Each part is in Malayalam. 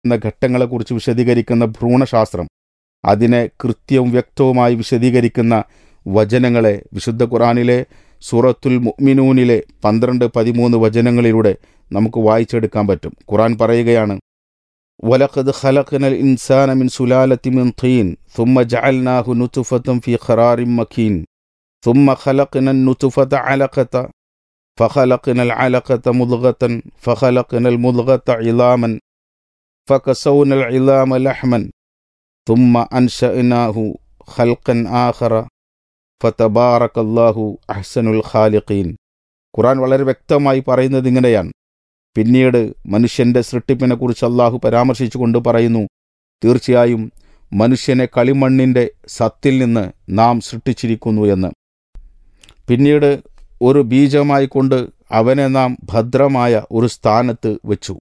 എന്ന ഘട്ടങ്ങളെക്കുറിച്ച് വിശദീകരിക്കുന്ന ഭ്രൂണശാസ്ത്രം അതിനെ കൃത്യവും വ്യക്തവുമായി വിശദീകരിക്കുന്ന വചനങ്ങളെ വിശുദ്ധ ഖുറാനിലെ സൂറത്തുൽ മുഅ്മിനൂനിലെ പന്ത്രണ്ട് പതിമൂന്ന് വചനങ്ങളിലൂടെ നമുക്ക് വായിച്ചെടുക്കാൻ പറ്റും ഖുറാൻ പറയുകയാണ് ولقد خلقنا الإنسان من سلالة من طين ثم جعلناه نطفة في قرار مكين ثم خلقنا النطفة علقة فخلقنا العلقة مضغة فخلقنا المضغة عظاما فكسونا العظام لحما ثم أنشأناه خلقا آخر فتبارك الله أحسن الخالقين ഖുറാൻ വളരെ വ്യക്തമായി പറയുന്നത് ഇങ്ങനെയാണ് പിന്നീട് മനുഷ്യന്റെ സൃഷ്ടിപ്പിനെ കുറിച്ച് അള്ളാഹു പരാമർശിച്ചുകൊണ്ട് പറയുന്നു തീർച്ചയായും മനുഷ്യനെ കളിമണ്ണിന്റെ സത്തിൽ നിന്ന് നാം സൃഷ്ടിച്ചിരിക്കുന്നു എന്ന് പിന്നീട് ഒരു ബീജമായി കൊണ്ട് അവനെ നാം ഭദ്രമായ ഒരു സ്ഥാനത്ത് വെച്ചു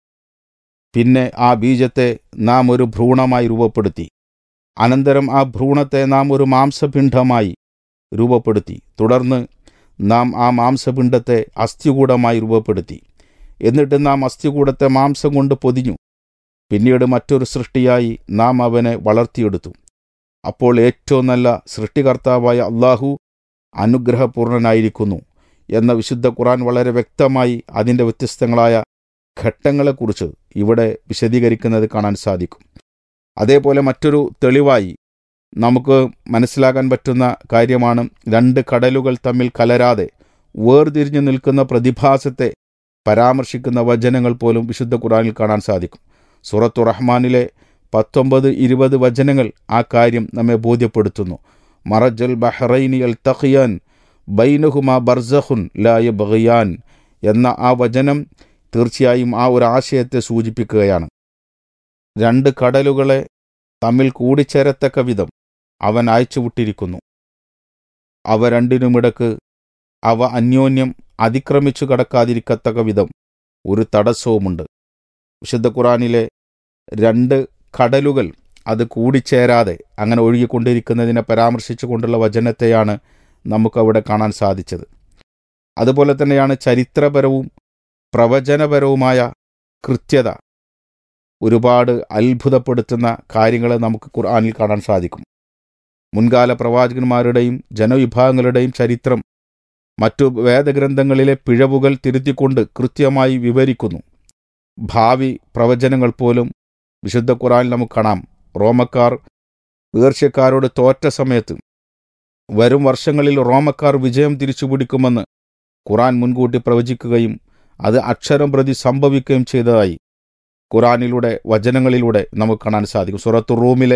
പിന്നെ ആ ബീജത്തെ നാം ഒരു ഭ്രൂണമായി രൂപപ്പെടുത്തി അനന്തരം ആ ഭ്രൂണത്തെ നാം ഒരു മാംസപിണ്ഡമായി രൂപപ്പെടുത്തി തുടർന്ന് നാം ആ മാംസപിണ്ഡത്തെ അസ്ഥികൂടമായി രൂപപ്പെടുത്തി എന്നിട്ട് നാം അസ്ഥികൂടത്തെ മാംസം കൊണ്ട് പൊതിഞ്ഞു പിന്നീട് മറ്റൊരു സൃഷ്ടിയായി നാം അവനെ വളർത്തിയെടുത്തു അപ്പോൾ ഏറ്റവും നല്ല സൃഷ്ടികർത്താവായ അള്ളാഹു അനുഗ്രഹപൂർണനായിരിക്കുന്നു എന്ന വിശുദ്ധ ഖുറാൻ വളരെ വ്യക്തമായി അതിൻ്റെ വ്യത്യസ്തങ്ങളായ ഘട്ടങ്ങളെക്കുറിച്ച് ഇവിടെ വിശദീകരിക്കുന്നത് കാണാൻ സാധിക്കും അതേപോലെ മറ്റൊരു തെളിവായി നമുക്ക് മനസ്സിലാക്കാൻ പറ്റുന്ന കാര്യമാണ് രണ്ട് കടലുകൾ തമ്മിൽ കലരാതെ വേർതിരിഞ്ഞു നിൽക്കുന്ന പ്രതിഭാസത്തെ പരാമർശിക്കുന്ന വചനങ്ങൾ പോലും വിശുദ്ധ ഖുറാനിൽ കാണാൻ സാധിക്കും സൂറത്തു റഹ്മാനിലെ പത്തൊമ്പത് ഇരുപത് വചനങ്ങൾ ആ കാര്യം നമ്മെ ബോധ്യപ്പെടുത്തുന്നു മറജൽ ബഹ്റൈനി അൽ തഖിയാൻ ബൈനഹുമ ബർസഹുൻ ലായ ബഹിയാൻ എന്ന ആ വചനം തീർച്ചയായും ആ ഒരു ആശയത്തെ സൂചിപ്പിക്കുകയാണ് രണ്ട് കടലുകളെ തമ്മിൽ കൂടിച്ചേരത്തക്ക വിധം അവൻ അയച്ചുവിട്ടിരിക്കുന്നു അവ രണ്ടിനുമിടക്ക് അവ അന്യോന്യം അതിക്രമിച്ചു കടക്കാതിരിക്കത്തക്ക വിധം ഒരു തടസ്സവുമുണ്ട് വിശുദ്ധ ഖുറാനിലെ രണ്ട് കടലുകൾ അത് കൂടിച്ചേരാതെ അങ്ങനെ ഒഴുകിക്കൊണ്ടിരിക്കുന്നതിനെ പരാമർശിച്ചുകൊണ്ടുള്ള വചനത്തെയാണ് നമുക്കവിടെ കാണാൻ സാധിച്ചത് അതുപോലെ തന്നെയാണ് ചരിത്രപരവും പ്രവചനപരവുമായ കൃത്യത ഒരുപാട് അത്ഭുതപ്പെടുത്തുന്ന കാര്യങ്ങളെ നമുക്ക് ഖുർആാനിൽ കാണാൻ സാധിക്കും മുൻകാല പ്രവാചകന്മാരുടെയും ജനവിഭാഗങ്ങളുടെയും ചരിത്രം മറ്റു വേദഗ്രന്ഥങ്ങളിലെ പിഴവുകൾ തിരുത്തിക്കൊണ്ട് കൃത്യമായി വിവരിക്കുന്നു ഭാവി പ്രവചനങ്ങൾ പോലും വിശുദ്ധ ഖുറാനിൽ നമുക്ക് കാണാം റോമക്കാർ പേർഷ്യക്കാരോട് തോറ്റ സമയത്ത് വരും വർഷങ്ങളിൽ റോമക്കാർ വിജയം തിരിച്ചുപിടിക്കുമെന്ന് ഖുറാൻ മുൻകൂട്ടി പ്രവചിക്കുകയും അത് അക്ഷരം പ്രതി സംഭവിക്കുകയും ചെയ്തതായി ഖുറാനിലൂടെ വചനങ്ങളിലൂടെ നമുക്ക് കാണാൻ സാധിക്കും സുറത്തു റൂമിലെ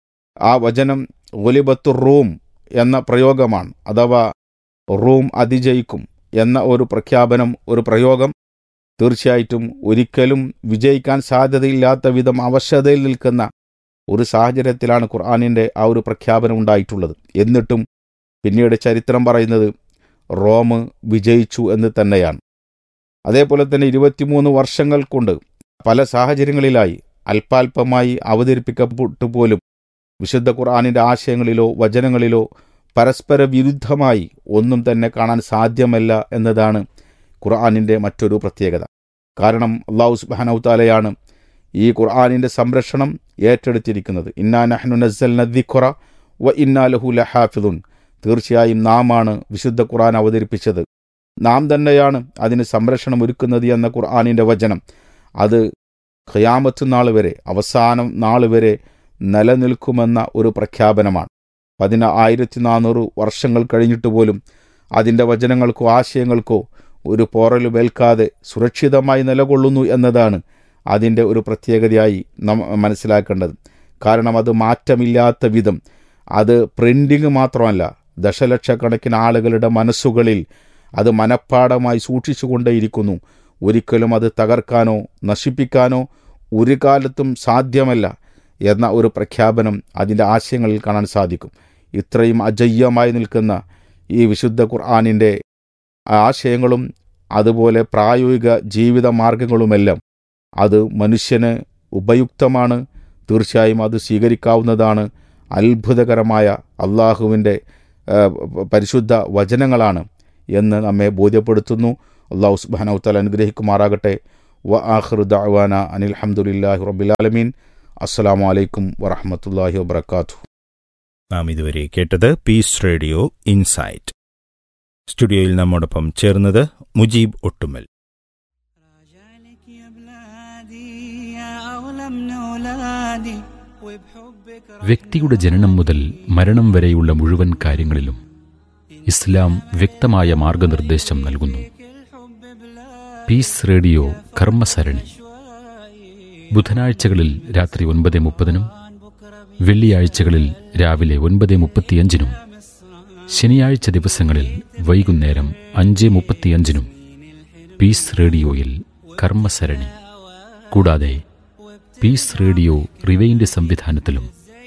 ആ വചനം ഒലിബത്തു റൂം എന്ന പ്രയോഗമാണ് അഥവാ റൂം അതിജയിക്കും എന്ന ഒരു പ്രഖ്യാപനം ഒരു പ്രയോഗം തീർച്ചയായിട്ടും ഒരിക്കലും വിജയിക്കാൻ സാധ്യതയില്ലാത്ത വിധം അവശതയിൽ നിൽക്കുന്ന ഒരു സാഹചര്യത്തിലാണ് ഖുർആാനിൻ്റെ ആ ഒരു പ്രഖ്യാപനം ഉണ്ടായിട്ടുള്ളത് എന്നിട്ടും പിന്നീട് ചരിത്രം പറയുന്നത് റോം വിജയിച്ചു എന്ന് തന്നെയാണ് അതേപോലെ തന്നെ ഇരുപത്തിമൂന്ന് വർഷങ്ങൾ കൊണ്ട് പല സാഹചര്യങ്ങളിലായി അല്പാൽപമായി അവതരിപ്പിക്കപ്പെട്ടു പോലും വിശുദ്ധ ഖുർആാനിൻ്റെ ആശയങ്ങളിലോ വചനങ്ങളിലോ പരസ്പര വിരുദ്ധമായി ഒന്നും തന്നെ കാണാൻ സാധ്യമല്ല എന്നതാണ് ഖുർആാനിൻ്റെ മറ്റൊരു പ്രത്യേകത കാരണം അള്ളാഹു സുബാനൌത്താലയാണ് ഈ ഖുർആാനിൻ്റെ സംരക്ഷണം ഏറ്റെടുത്തിരിക്കുന്നത് ഇന്നാ നഹ്നു നസ്സൽ നദ്ദിഖുറ വ ഇന്നാ ലഹു ലഹാഫിദുൻ തീർച്ചയായും നാമാണ് വിശുദ്ധ ഖുർആൻ അവതരിപ്പിച്ചത് നാം തന്നെയാണ് അതിന് സംരക്ഷണം ഒരുക്കുന്നത് എന്ന ഖുർആാനിൻ്റെ വചനം അത് ഖയാമത്ത് നാൾ വരെ അവസാനം നാൾ വരെ നിലനിൽക്കുമെന്ന ഒരു പ്രഖ്യാപനമാണ് പതിന ആയിരത്തി നാനൂറ് വർഷങ്ങൾ കഴിഞ്ഞിട്ട് പോലും അതിൻ്റെ വചനങ്ങൾക്കോ ആശയങ്ങൾക്കോ ഒരു പോറലുമേൽക്കാതെ സുരക്ഷിതമായി നിലകൊള്ളുന്നു എന്നതാണ് അതിൻ്റെ ഒരു പ്രത്യേകതയായി നാം മനസ്സിലാക്കേണ്ടത് കാരണം അത് മാറ്റമില്ലാത്ത വിധം അത് പ്രിൻറ്റിങ് മാത്രമല്ല ദശലക്ഷക്കണക്കിന് ആളുകളുടെ മനസ്സുകളിൽ അത് മനഃപ്പാടമായി സൂക്ഷിച്ചുകൊണ്ടേയിരിക്കുന്നു ഒരിക്കലും അത് തകർക്കാനോ നശിപ്പിക്കാനോ ഒരു കാലത്തും സാധ്യമല്ല എന്ന ഒരു പ്രഖ്യാപനം അതിൻ്റെ ആശയങ്ങളിൽ കാണാൻ സാധിക്കും ഇത്രയും അജയ്യമായി നിൽക്കുന്ന ഈ വിശുദ്ധ ഖുർആാനിൻ്റെ ആശയങ്ങളും അതുപോലെ പ്രായോഗിക ജീവിത മാർഗങ്ങളുമെല്ലാം അത് മനുഷ്യന് ഉപയുക്തമാണ് തീർച്ചയായും അത് സ്വീകരിക്കാവുന്നതാണ് അത്ഭുതകരമായ അള്ളാഹുവിൻ്റെ പരിശുദ്ധ വചനങ്ങളാണ് എന്ന് നമ്മെ ബോധ്യപ്പെടുത്തുന്നു അള്ളാഹു സുബാനൗത്തൽ അനുഗ്രഹിക്കുമാറാകട്ടെ വ ആഖിറു ദഅവാന അനിൽ ഹംദുലില്ലാഹി റബ്ബിൽ ആലമീൻ അസ്സലാമു അലൈക്കും വറഹ്മത്തുള്ളാഹി വബറകാതുഹു നാം ഇതുവരെ കേട്ടത് പീസ് റേഡിയോ ഇൻസൈറ്റ് സ്റ്റുഡിയോയിൽ നമ്മോടൊപ്പം ചേർന്നത് മുജീബ് ഒട്ടുമൽ راجعلك يا بلادي يا أغلى من أولادي وبحبك വ്യക്തിയുടെ ജനനം മുതൽ മരണം വരെയുള്ള മുഴുവൻ കാര്യങ്ങളിലും ഇസ്ലാം വ്യക്തമായ മാർഗനിർദ്ദേശം നൽകുന്നു الحب بلا പീസ് റേഡിയോ കർമ്മസരണി ബുധനാഴ്ചകളിൽ രാത്രി ഒൻപത് മുപ്പതിനും വെള്ളിയാഴ്ചകളിൽ രാവിലെ ഒൻപത് മുപ്പത്തിയഞ്ചിനും ശനിയാഴ്ച ദിവസങ്ങളിൽ വൈകുന്നേരം അഞ്ച് മുപ്പത്തിയഞ്ചിനും പീസ് റേഡിയോയിൽ കർമ്മസരണി കൂടാതെ പീസ് റേഡിയോ റിവൈൻഡ് സംവിധാനത്തിലും